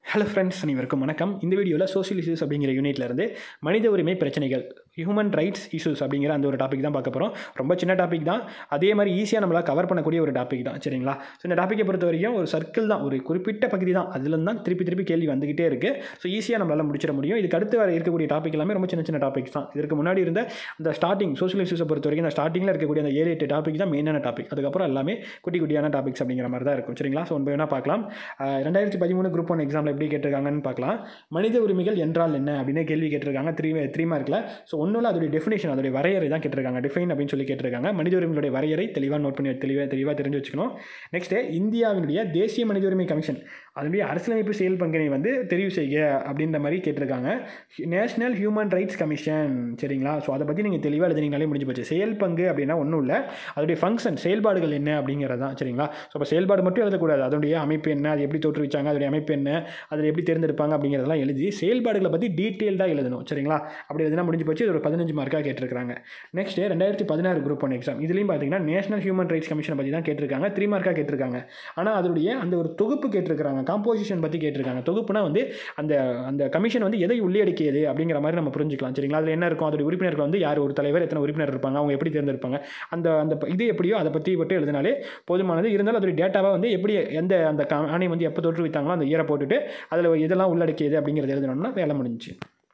hello friends அனைவருக்கும் வணக்கம் இந்த வீடியோவில் சோஷியல் இஷ்யூஸ் அப்படிங்கிற யூனிட்லேருந்து மனித உரிமை பிரச்சனைகள் ஹியூமன் ரைட்ஸ் இஷ்யூஸ் அப்படிங்கிற அந்த ஒரு டாபிக் தான் பார்க்க போகிறோம் ரொம்ப சின்ன டாபிக் தான் அதே மாதிரி ஈஸியாக நம்மளால் கவர் பண்ணக்கூடிய ஒரு டாபிக் தான் சரிங்களா ஸோ இந்த டாப்பிக்கை பொறுத்த வரைக்கும் ஒரு சர்க்கிள் தான் ஒரு குறிப்பிட்ட பகுதி தான் அதுலேருந்து தான் திருப்பி திருப்பி கேள்வி வந்துகிட்டே இருக்குது ஸோ ஈஸியாக நம்மளால் முடிச்சிட முடியும் இதுக்கு அடுத்து வர இருக்கக்கூடிய டாபிக் எல்லாமே ரொம்ப சின்ன சின்ன டாபிக்ஸ் தான் இதற்கு முன்னாடி இருந்த அந்த ஸ்டார்டிங் சோஷியல் இஷ்யூஸை பொறுத்த வரைக்கும் அந்த ஸ்டார்டிங்கில் இருக்கக்கூடிய அந்த ஏழு எட்டு டாபிக் தான் மெயினான டாபிக் அதுக்கப்புறம் எல்லாமே குட்டி குட்டியான டாபிக்ஸ் அப்படிங்கிற மாதிரி தான் இருக்கும் சரிங்களா ஸோ ஒன்பது வேணால் பார்க்கலாம் அஹ் ரெண்டாயிரத்தி பதிமூணு குரூப் ஒன் எக்ஸாமில் எப்படி கேட்டிருக்காங்கன்னு பார்க்கலாம் மனித உரிமைகள் என்றால் என்ன அப்படின்னு கேள்வி கேட்டிருக்காங்க த்ரீ த்ரீ மார்க்கில் ஸோ ஒன்றும் அதோடைய டெஃபினேஷன் அதோடைய வரையறை தான் கேட்டிருக்காங்க டிஃபைன் அப்படின்னு சொல்லி கேட்டிருக்காங்க மனித உரிமைகளுடைய வரையறை தெளிவாக நோட் பண்ணி தெளிவாக தெளிவாக தெரிஞ்சு வச்சுக்கணும் நெக்ஸ்ட்டு இந்தியாவினுடைய தேசிய மனித உரிமை கமிஷன் அதனுடைய அரசியலமைப்பு செயல் பங்கினை வந்து தெரிவு செய்ய அப்படின்ற மாதிரி கேட்டிருக்காங்க நேஷனல் ஹியூமன் ரைட்ஸ் கமிஷன் சரிங்களா ஸோ அதை பற்றி நீங்கள் தெளிவாக எழுதினீங்களே முடிஞ்சு போச்சு செயல் பங்கு அப்படின்னா ஒன்றும் இல்லை அதோடைய ஃபங்க்ஷன் செயல்பாடுகள் என்ன அப்படிங்கிறது தான் சரிங்களா ஸோ அப்போ செயல்பாடு மட்டும் எழுதக்கூடாது அதோடைய அமைப்பு என்ன அது எப்படி தோற்றுவிச்சாங்க அதோடைய அமைப்பு என்ன அதில் எப்படி தேர்ந்தெடுப்பாங்க அப்படிங்கிறதெல்லாம் எழுதி செயல்பாடுகளை பற்றி டீட்டெயில்டாக எழுதணும் சரிங்களா அப்படி எழுதினா முடிஞ்சு போச்சு இது ஒரு பதினஞ்சு மார்க்காக கேட்டிருக்காங்க நெக்ஸ்ட் ரெண்டாயிரத்தி பதினாறு குரூப் ஒன் எக்ஸாம் இதுலேயும் பார்த்தீங்கன்னா நேஷனல் ஹியூமன் ரைட்ஸ் கமிஷனை பற்றி தான் கேட்டிருக்காங்க த்ரீ மார்க்காக கேட்டிருக்காங்க ஆனால் அதோடைய அந்த ஒரு தொகுப்பு கேட்டிருக்காங்க காம்போசிஷன் பற்றி கேட்டிருக்காங்க தொகுப்புனா வந்து அந்த அந்த கமிஷன் வந்து எதை உள்ளடக்கியது அப்படிங்கிற மாதிரி நம்ம புரிஞ்சுக்கலாம் சரிங்களா அதில் என்ன இருக்கும் அதோட உறுப்பினர்கள் வந்து யார் ஒரு தலைவர் எத்தனை உறுப்பினர் இருப்பாங்க அவங்க எப்படி தேர்ந்தெடுப்பாங்க அந்த அந்த ப- இது எப்படியோ அதை பற்றி மட்டும் எழுதினாலே போதுமானது இருந்தாலும் அதோடைய டேட்டாவை வந்து எப்படி எந்த அந்த க- ஆணையம் வந்து எப்போ தோற்றுவித்தாங்களோ அந்த இயரை போட்டுட்டு அதில் இதெல்லாம் உள்ளடக்கியது அப்படிங்கிறது எழுதணும்னா வேலை முடிஞ்சுச்சு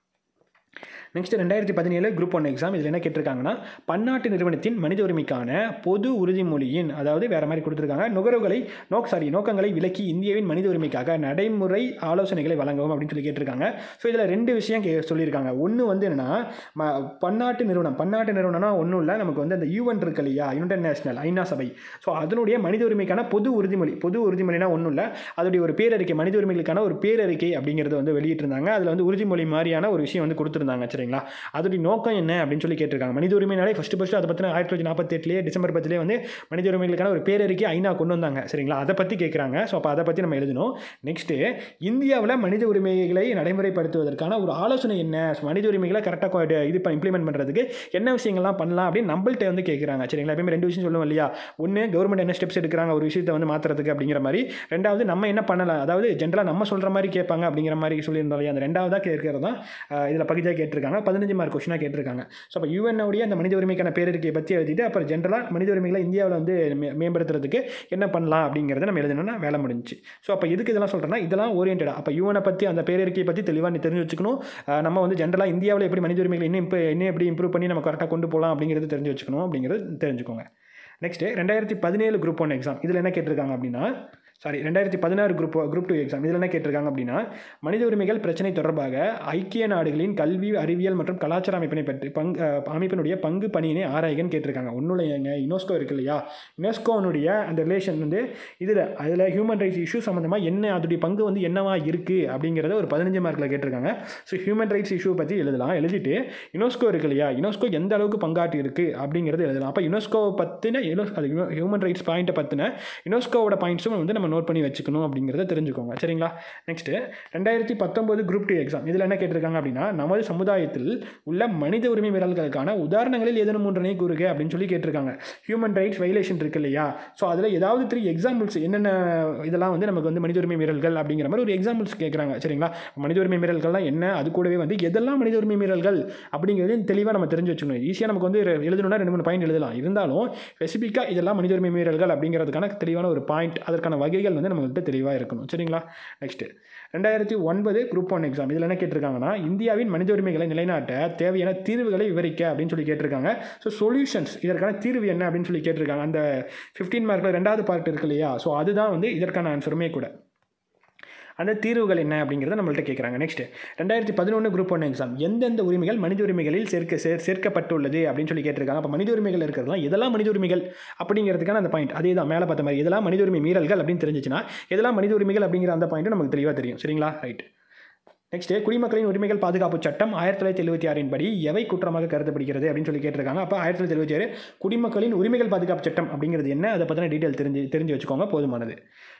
நெக்ஸ்ட் ரெண்டாயிரத்தி பதினேழு குரூப் ஒன் எக்ஸாம் இதில் என்ன கேட்டிருக்காங்கன்னா பன்னாட்டு நிறுவனத்தின் மனித உரிமைக்கான பொது உறுதிமொழியின் அதாவது வேறு மாதிரி கொடுத்துருக்காங்க நுகர்வுகளை நோக் சாரி நோக்கங்களை விலக்கி இந்தியாவின் மனித உரிமைக்காக நடைமுறை ஆலோசனைகளை வழங்கவும் அப்படின்னு சொல்லி கேட்டிருக்காங்க ஸோ இதில் ரெண்டு விஷயம் கே சொல்லியிருக்காங்க ஒன்று வந்து என்னென்னா ம பன்னாட்டு நிறுவனம் பன்னாட்டு நிறுவனம்னா ஒன்றும் இல்லை நமக்கு வந்து அந்த யூஎன் இருக்கு இல்லையா யுனைடெட் நேஷனல் ஐநா சபை ஸோ அதனுடைய மனித உரிமைக்கான பொது உறுதிமொழி பொது உறுதிமொழினா ஒன்றும் இல்லை அதோடைய ஒரு பேரறிக்கை மனித உரிமைகளுக்கான ஒரு பேரறிக்கை அப்படிங்கிறது வந்து வெளியிட்டிருந்தாங்க அதில் வந்து உறுதிமொழி மாதிரியான ஒரு விஷயம் வந்து கொடுத்துருந்தாங்க சரிங்களா அதோடைய நோக்கம் என்ன அப்படின்னு சொல்லி கேட்டிருக்காங்க மனித உரிமைனாலே ஃபஸ்ட்டு ஃபஸ்ட்டு அதை பற்றின ஆயிரத்தி தொள்ளாயிரத்தி நாற்பத்தெட்டுலேயே டிசம்பர் பத்திலே வந்து மனித உரிமைகளுக்கான ஒரு பேரறிக்கை ஐநா கொண்டு வந்தாங்க சரிங்களா அதை பற்றி கேட்குறாங்க ஸோ அப்போ அதை பற்றி நம்ம எழுதணும் நெக்ஸ்ட்டு இந்தியாவில் மனித உரிமைகளை நடைமுறைப்படுத்துவதற்கான ஒரு ஆலோசனை என்ன So, மனித உரிமைகளை கரெக்டாக இது இம்ப்ளிமெண்ட் பண்ணுறதுக்கு என்ன விஷயங்கள்லாம் பண்ணலாம் அப்படின்னு நம்மள்ட்ட வந்து கேட்குறாங்க சரிங்களா எப்பயுமே ரெண்டு விஷயம் சொல்லுவோம் இல்லையா ஒன்று கவர்மெண்ட் என்ன ஸ்டெப்ஸ் எடுக்கிறாங்க ஒரு விஷயத்தை வந்து மாற்றுறதுக்கு அப்படிங்கிற மாதிரி ரெண்டாவது நம்ம என்ன பண்ணலாம் அதாவது ஜென்ரலாக நம்ம சொல்கிற மாதிரி கேட்பாங்க அப்படிங்கிற மாதிரி சொல்லியிருந்தோம் இல்லையா அந்த ரெண்டாவதாக கேட்கறது தான் இதில் பகுதியாக கேட்டிருக்காங்க பதினஞ்சு மார்க் கொஸ்டினாக கேட்டிருக்காங்க ஸோ அப்போ யூஎன்ஓடைய அந்த மனித உரிமைக்கான பேரறிக்கையை பற்றி எழுதிட்டு அப்புறம் ஜென்ரலாக மனித உரிமைகளை இந்தியாவில் வந்து மே- மேம்படுத்துறதுக்கு என்ன பண்ணலாம் அப்படிங்கிறத நம்ம எழுதணும்னா வேலை முடிஞ்சுச்சு ஸோ அப்போ எதுக்கு இதெல்லாம் சொல்கிறேன்னா இதெல்லாம் ஓரியன்டாக அப்போ யூஎனை பற்றி அந்த பேரறிக்கையை பற்றி தெளிவாக நீ தெரிஞ்சு வச்சுக்கணும் அஹ் நம்ம வந்து ஜென்ரலாக இந்தியாவில் எப்படி மனித உரிமைகளை இன்னும் இப்போ இன்னும் எப்படி இம்ப்ரூவ் பண்ணி நம்ம கரெக்டாக கொண்டு போகலாம் அப்படிங்கிறது தெரிஞ்சு வச்சுக்கணும் அப்படிங்கிறது தெரிஞ்சுக்கோங்க நெக்ஸ்ட்டு ரெண்டாயிரத்தி பதினேழு குரூப் ஒன் எக்ஸாம் இதில் என்ன கேட்டிருக்காங்க அப்படின்னா சாரி ரெண்டாயிரத்தி பதினாறு குரூப் குரூப் டூ எக்ஸாம் இதில் என்ன கேட்டிருக்காங்க அப்படின்னா மனித உரிமைகள் பிரச்சனை தொடர்பாக ஐக்கிய நாடுகளின் கல்வி அறிவியல் மற்றும் கலாச்சார அமைப்பினை பற்றி பங்கு அஹ், அமைப்பினுடைய பங்கு பணியினை ஆராய்கன்னு கேட்டிருக்காங்க ஒன்றும் இல்லைங்க யுனெஸ்கோ இருக்கு இல்லையா யுனெஸ்கோனுடைய அந்த ரிலேஷன் வந்து இதில் அதில் ஹியூமன் ரைட்ஸ் இஷ்யூ சம்மந்தமாக என்ன அதோடைய பங்கு வந்து என்னவா இருக்குது அப்படிங்கிறத ஒரு பதினஞ்சு மார்க்கில் கேட்டிருக்காங்க ஸோ ஹியூமன் ரைட்ஸ் இஷ்யூ பற்றி எழுதலாம் எழுதிட்டு யுனெஸ்கோ இருக்கு இல்லையா யுனெஸ்கோ எந்த அளவுக்கு பங்காற்றி இருக்குது அப்படிங்கிறது எழுதலாம் அப்போ யுனெஸ்கோ பற்றின அது ஹியூமன் ரைட்ஸ் பாயிண்ட்டை பற்றின யுனெஸ்கோவோட பாயிண்ட்ஸும் வந்து நம்ம நோட் பண்ணி வச்சுக்கணும் அப்படிங்கிறத தெரிஞ்சுக்கோங்க சரிங்களா நெக்ஸ்ட்டு ரெண்டாயிரத்தி பத்தொம்போது குரூப் டூ எக்ஸாம் இதில் என்ன கேட்டிருக்காங்க அப்படின்னா நமது சமுதாயத்தில் உள்ள மனித உரிமை மீறல்களுக்கான உதாரணங்களில் ஏதேனும் ஒன்றனை கூறுக அப்படின்னு சொல்லி கேட்டிருக்காங்க ஹியூமன் ரைட்ஸ் வைலேஷன் இருக்கு இல்லையா ஸோ அதில் ஏதாவது த்ரீ எக்ஸாம்பிள்ஸ் என்னென்ன இதெல்லாம் வந்து நமக்கு வந்து மனித உரிமை மீறல்கள் அப்படிங்கிற மாதிரி ஒரு எக்ஸாம்பிள்ஸ் கேட்குறாங்க சரிங்களா மனித உரிமை மீறல்கள்லாம் என்ன அது கூடவே வந்து எதெல்லாம் மனித உரிமை மீறல்கள் அப்படிங்கிறது தெளிவாக நம்ம தெரிஞ்சு வச்சுக்கணும் ஈஸியாக நமக்கு வந்து ரெ- எழுதணும்னா ரெண்டு மூணு பாயிண்ட் எழுதலாம் இருந்தாலும் ஸ்பெசிஃபிக்காக இதெல்லாம் மனித உரிமை மீறல்கள் அப்படிங்கிறதுக்கான தெளிவான ஒரு பாயிண்ட் அதற்கான வகைகள் வந்து நம்மகிட்ட தெளிவாக இருக்கணும் சரிங்களா நெக்ஸ்ட்டு ரெண்டாயிரத்தி ஒன்பது குரூப் ஒன் எக்ஸாம் இதில் என்ன கேட்டிருக்காங்கன்னா இந்தியாவின் மனித உரிமைகளை நிலைநாட்ட தேவையான தீர்வுகளை விவரிக்க அப்படின்னு சொல்லி கேட்டிருக்காங்க ஸோ சொல்யூஷன்ஸ் இதற்கான தீர்வு என்ன அப்படின்னு சொல்லி கேட்டிருக்காங்க அந்த ஃபிஃப்டீன் மார்க்கில் ரெண்டாவது பார்ட் இருக்கு இல்லையா ஸோ அதுதான் வந்து இதற்கான ஆன்சருமே கூட அந்த தீர்வுகள் என்ன அப்படிங்கிறத நம்மள்ட்ட கேட்குறாங்க நெக்ஸ்ட் ரெண்டாயிரத்தி பதினொன்று குரூப் ஒன் எக்ஸாம் எந்தெந்த உரிமைகள் மனித உரிமைகளில் சேர்க்க சேர் சேர்க்கப்பட்டுள்ளது அப்படின்னு சொல்லி கேட்டிருக்காங்க அப்போ மனித உரிமைகள் இருக்கிறதுலாம் எதெல்லாம் மனித உரிமைகள் அப்படிங்கிறதுக்கான அந்த பாயிண்ட் அதே தான் மேலே பார்த்த மாதிரி இதெல்லாம் மனித உரிமை மீறல்கள் அப்படின்னு தெரிஞ்சிச்சுன்னா எதெல்லாம் மனித உரிமைகள் அப்படிங்கிற அந்த பாயிண்ட்டும் நமக்கு தெளிவாக தெரியும் சரிங்களா ரைட் நெக்ஸ்ட்டு குடிமக்களின் உரிமைகள் பாதுகாப்பு சட்டம் ஆயிரத்தி தொள்ளாயிரத்தி எழுபத்தி ஆறின் படி எவை குற்றமாக கருதப்படுகிறது அப்படின்னு சொல்லி கேட்டிருக்காங்க அப்போ ஆயிரத்தி தொள்ளாயிரத்தி எழுபத்தி ஆறு குடிமக்களின் உரிமைகள் பாதுகாப்பு சட்டம் அப்படிங்கிறது என்ன அதை பற்றின டீட்டெயில் தெரிஞ்சு தெரிஞ்சு வச்சுக்கோங்க போதுமானது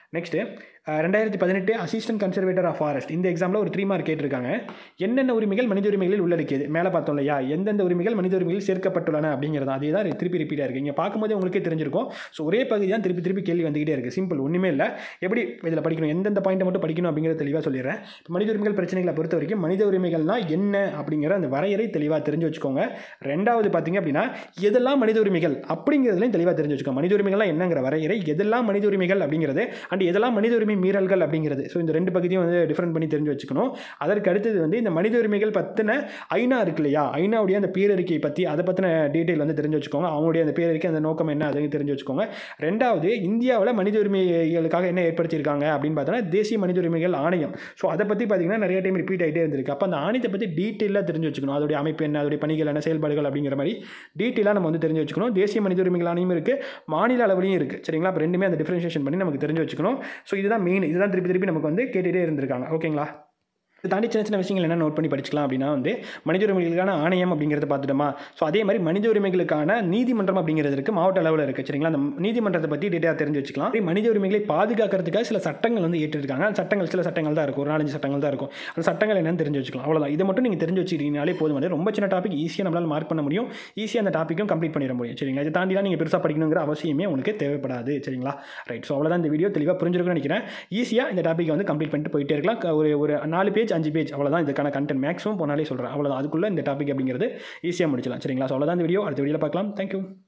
நெக்ஸ்ட்டு ரெண்டாயிரத்தி பதினெட்டு அசிஸ்டன்ட் கன்சர்வேட்டர் ஆஃப் ஃபாரஸ்ட் இந்த எக்ஸாமில் ஒரு த்ரீ மார்க் கேட்டிருக்காங்க என்னென்ன உரிமைகள் மனித உரிமைகளில் உள்ளடக்கியது மேலே பார்த்தோம் இல்லையா எந்தெந்த உரிமைகள் மனித உரிமைகளில் சேர்க்கப்பட்டுள்ளன அப்படிங்கிறது அதே தான் திருப்பி ரிப்பீட்டாக இருக்குது இங்கே பார்க்கும்போது உங்களுக்கே தெரிஞ்சிருக்கும் ஸோ ஒரே பகுதி தான் திருப்பி திருப்பி கேள்வி வந்துகிட்டே இருக்குது சிம்பிள் ஒன்றுமே இல்லை எப்படி இதில் படிக்கணும் எந்தெந்த பாயிண்ட்டை மட்டும் படிக்கணும் அப்படிங்கிறத தெளிவாக சொல்லிடுறேன் இப்போ மனித உரிமைகள் பிரச்சனைகளை பொறுத்த வரைக்கும் மனித உரிமைகள்னா என்ன அப்படிங்கிற அந்த வரையறை தெளிவாக தெரிஞ்சு வச்சுக்கோங்க ரெண்டாவது பார்த்தீங்க அப்படின்னா எதெல்லாம் மனித உரிமைகள் அப்படிங்கிறதுலையும் தெளிவாக தெரிஞ்சு வச்சுக்கோங்க மனித உரிமைகள்லாம் என்னங்கிற வரையறை எதெல்லாம் மனித உரிமைகள் அப்படிங்கிறது அண்ட் எதெல்லாம் மனித உரிமை மீறல்கள் அப்படிங்கிறது ஸோ இந்த ரெண்டு பகுதியும் வந்து டிஃப்ரெண்ட் பண்ணி தெரிஞ்சு வச்சுக்கணும் அதற்கு அடுத்தது வந்து இந்த மனித உரிமைகள் பற்றின ஐநா இருக்கு இல்லையா ஐநாவுடைய அந்த பேரறிக்கை பற்றி அதை பற்றின டீட்டெயில் வந்து தெரிஞ்சு வச்சுக்கோங்க அவங்களுடைய அந்த பேரறிக்கை அந்த நோக்கம் என்ன அதையும் தெரிஞ்சு வச்சுக்கோங்க ரெண்டாவது இந்தியாவில் மனித உரிமைகளுக்காக என்ன ஏற்படுத்தியிருக்காங்க அப்படின்னு பார்த்தோன்னா தேசிய மனித உரிமைகள் ஆணையம் ஸோ அதை பற்றி பார்த்தீங்கன்னா நிறைய டைம் ரிப்பீட் ஆகிட்டே இருந்திருக்கு அப்போ அந்த ஆணையத்தை பற்றி டீட்டெயிலாக தெரிஞ்சு வச்சுக்கணும் அதோடைய அமைப்பு என்ன அதோடைய பணிகள் என்ன செயல்பாடுகள் அப்படிங்கிற மாதிரி டீட்டெயிலாக நம்ம வந்து தெரிஞ்சு வச்சுக்கணும் தேசிய மனித உரிமைகள் ஆணையம் இருக்குது மாநில அளவுலையும் இருக்குது சரிங்களா அப்போ ரெண்டுமே அந்த டிஃப்ரென்ஷியேஷன் பண்ணி நமக்கு தெரிஞ்சு வச்சுக்கணும் ஸோ இதுதான் மெயின் இதுதான் திருப்பி திருப்பி நமக்கு வந்து கேட்டுகிட்டே இருந்திருக்காங்க ஓகேங்களா இது தாண்டி சின்ன சின்ன விஷயங்கள் என்ன நோட் பண்ணி படிச்சுக்கலாம் அப்படின்னா வந்து மனித உரிமைகளுக்கான ஆணையம் அப்படிங்கிறத பார்த்துட்டோமா ஸோ அதே மாதிரி மனித உரிமைகளுக்கான நீதிமன்றம் அப்படிங்கிறது இருக்குது மாவட்ட அளவில் இருக்குது சரிங்களா அந்த நீதிமன்றத்தை பற்றி டீட்டெயிலாக தெரிஞ்சு வச்சுக்கலாம் அதே மனித உரிமைகளை பாதுகாக்கிறதுக்காக சில சட்டங்கள் வந்து ஏற்றிருக்காங்க அந்த சட்டங்கள் சில சட்டங்கள் தான் இருக்கும் ஒரு நாலஞ்சு சட்டங்கள் தான் இருக்கும் அந்த சட்டங்கள் என்னன்னு தெரிஞ்சு வச்சுக்கலாம் அவ்வளோதான் இதை மட்டும் நீங்கள் தெரிஞ்சு வச்சுக்கிட்டீங்கனாலே போதும் வந்து ரொம்ப சின்ன டாபிக் ஈஸியாக நம்மளால் மார்க் பண்ண முடியும் ஈஸியாக அந்த டாப்பிக்கும் கம்ப்ளீட் பண்ணிட முடியும் சரிங்களா இதை தாண்டிலாம் நீங்கள் பெருசாக படிக்கணுங்கிற அவசியமே உங்களுக்கு தேவைப்படாது சரிங்களா ரைட் ஸோ அவ்வளோதான் இந்த வீடியோ தெளிவாக புரிஞ்சிருக்கும்னு நினைக்கிறேன் ஈஸியாக இந்த டாப்பிக்கை வந்து கம்ப்ளீட் பண்ணிட்டு போயிட்டே இருக்கலாம் க- ஒரு ஒரு நாலு பேஜ் அஞ்சு பேஜ் அவ்வளோதான் இதுக்கான கண்டென்ட் மேக்ஸிமம் போனாலே சொல்கிறேன் அவ்வளோதான் அதுக்குள்ளே இந்த டாபிக் அப்படிங்கிறது ஈஸியாக முடிச்சலாம் சரிங்களா ஸோ அவ்வளோதான் இந்த வீடியோ அடுத்த வீடியோவில் பார்க்கலாம் தேங்க்யூ